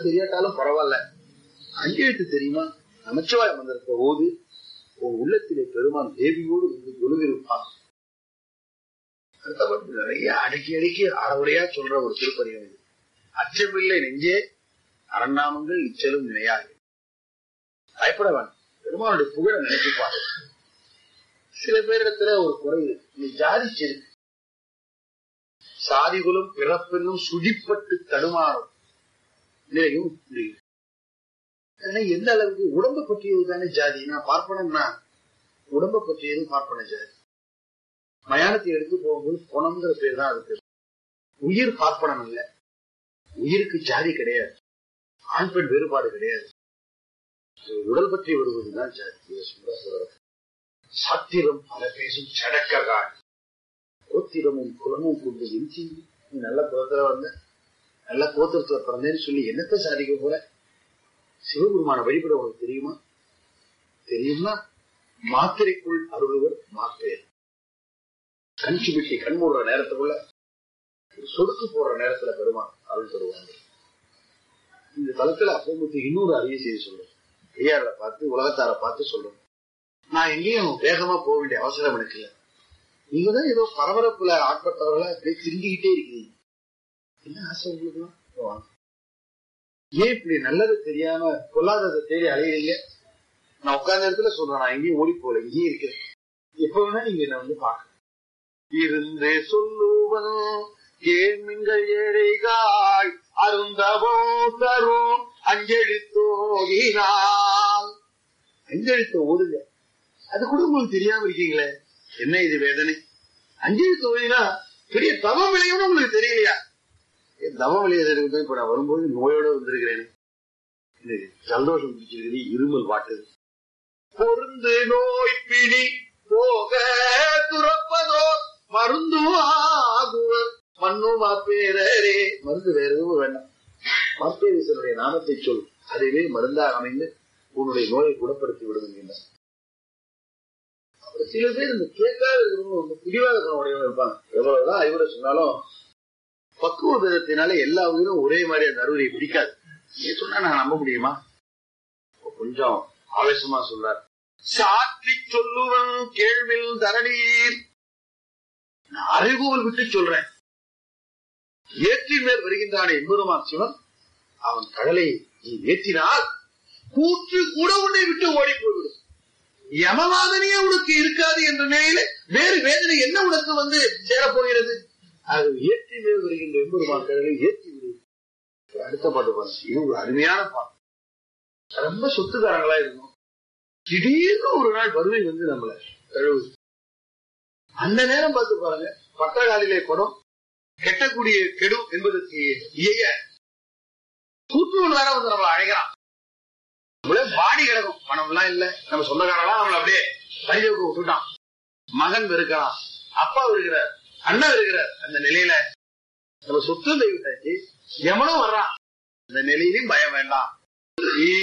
தெரியாட்டாலும் பரவாயில்ல அஞ்செழுத்து தெரியுமா நமச்சிவாய மந்திரத்தை ஓது உன் உள்ளத்திலே பெருமான் தேவியோடு வந்து கொழுவிருப்பான் அடுத்தபடி நிறைய அடக்கி அடக்கி அறவுரையா சொல்ற ஒரு திருப்பதிகம் இது அச்சமில்லை நெஞ்சே அரண்நாமங்கள் இச்சலும் நினையாது பயப்பட வேண்டாம் பெருமானுடைய புகழ நினைச்சுப்பாரு சில பேரிடத்துல ஒரு குறை இருக்கு. நீ ஜாதி செருக்கு சாதிகுலம் பிறப்பென்னும் சுழிப்பட்டு தடுமாறும் நிலையும் புரியுது ஆனா எந்த அளவுக்கு உடம்பு பற்றியது தானே ஜாதி நான் பார்ப்பனம்னா உடம்பை பற்றியது பார்ப்பன ஜாதி மயானத்தை எடுத்து போகும்போது பணம்ங்கிற பேர் தான் அதுக்கு உயிர் பார்ப்பனம் இல்ல உயிருக்கு ஜாதி கிடையாது ஆண் பெண் வேறுபாடு கிடையாது அது உடல் பற்றி வருவதுதான் ஜாதி இதை சுந்தர சொல்றார். சாத்திரம் பல பேசும் சடக்ககால் கோத்திரமும் குலமும் கொண்டு எஞ்சி நீ நல்ல குலத்துல வந்த நல்ல கோத்திரத்துல பிறந்தேன்னு சொல்லி என்னத்தை சாதிக்க போற சிவபெருமான வழிபட உனக்கு தெரியுமா தெரியுமா மாத்திரைக்குள் அருள்வர் மாப்பேர் கண் சுபிட்டி கண் மூடுற நேரத்துக்குள்ள சொடுக்கு போடுற நேரத்துல பெருமான் அருள் தருவாங்க இந்த தளத்துல அப்பமுத்து இன்னொரு அறிய செய்தி சொல்றேன் ஐயாரை பார்த்து உலகத்தார பார்த்து சொல்றேன் நான் எங்கேயும் வேகமா போக வேண்டிய அவசரம் எனக்கு இல்லை நீங்க தான் ஏதோ பரபரப்புல ஆட்பட்டவர்களா அப்படியே திரும்பிக்கிட்டே இருக்கீங்க என்ன ஆசை உங்களுக்கு வாங்க ஏன் இப்படி நல்லது தெரியாம பொல்லாததை தேடி அலையிறீங்க நான் உட்கார்ந்த இடத்துல சொல்றேன் நான் எங்கேயும் ஓடி போல இங்கேயே இருக்கேன் எப்ப வேணா நீங்க என்ன வந்து பாக்க இருந்தே சொல்லுவன் கேள்மிங்கள் ஏழைகாய் அருந்தவோ தரும் அஞ்செழுத்தோகினால் அஞ்செழுத்த ஓடுங்க அது கூட உங்களுக்கு தெரியாம இருக்கீங்களே என்ன இது வேதனை அஞ்செழுத்து ஓடினா பெரிய தவம் விளையும்னு உங்களுக்கு தெரியலையா என் தவம் விளையாடுறது இப்ப நான் வரும்போது நோயோட வந்திருக்கிறேன் எனக்கு சந்தோஷம் பிடிச்சிருக்குது இருமல் வாட்டுது பொருந்து நோய் பிடி போக துறப்பதோ மருந்து ஆகுவர் மண்ணும் பேரரே மருந்து வேற எதுவும் வேண்டாம் மாப்பேரீசனுடைய நாமத்தை சொல் அதுவே மருந்தாக அமைந்து உன்னுடைய நோயை குணப்படுத்தி விடுகின்றன அப்புறம் சில பேர் இந்த கேட்காத இருக்கிறவங்க ரொம்ப பிடிவாத குணமுடையவங்க இருப்பாங்க எவ்வளவுதான் அறிவுரை சொன்னாலும் பக்குவ விதத்தினால எல்லா உயிரும் ஒரே மாதிரி அந்த அறுவரை பிடிக்காது நீ சொன்னா நான் நம்ப முடியுமா கொஞ்சம் ஆவேசமா சொல்றார் சாற்றி சொல்லுவன் கேள்வில் தரணீர் நான் அறிவுகள் விட்டு சொல்றேன் ஏற்றின் மேல் வருகின்றானே எம்பெருமான் சிவன் அவன் கடலை நீ ஏற்றினால் கூற்று கூட உன்னை விட்டு ஓடி போய்விடும் யமவாதனையே உனக்கு இருக்காது என்ற நிலையில வேறு வேதனை என்ன உனக்கு வந்து சேரப்போகிறது அது ஏற்றி மேல் வருகின்ற எம்பெருமான் கடலை ஏற்றி விடுவது அடுத்த பாட்டு பாருங்க இது ஒரு அருமையான பாட்டு ரொம்ப சொத்துக்காரங்களா இருக்கணும் திடீர்னு ஒரு நாள் வறுமை வந்து நம்மளை தழுவுது அந்த நேரம் பார்த்து பாருங்க பட்டகாலிலே குடம் கெட்டக்கூடிய கெடு என்பதற்கு இயைய கூட்டுவன் வேற வந்து நம்மளை அழைக்கிறான் நம்மளே பாடி கிடக்கும் பணம் எல்லாம் இல்ல நம்ம சொந்தக்காரெல்லாம் நம்மள அப்படியே பரிஜவுக்கு விட்டுட்டான் மகன் இருக்கிறான் அப்பா இருக்கிறார் அண்ணன் இருக்கிறார் அந்த நிலையில நம்ம சொத்து விட்டாச்சு எவனும் வர்றான் அந்த நிலையிலும் பயம் வேண்டாம் நீ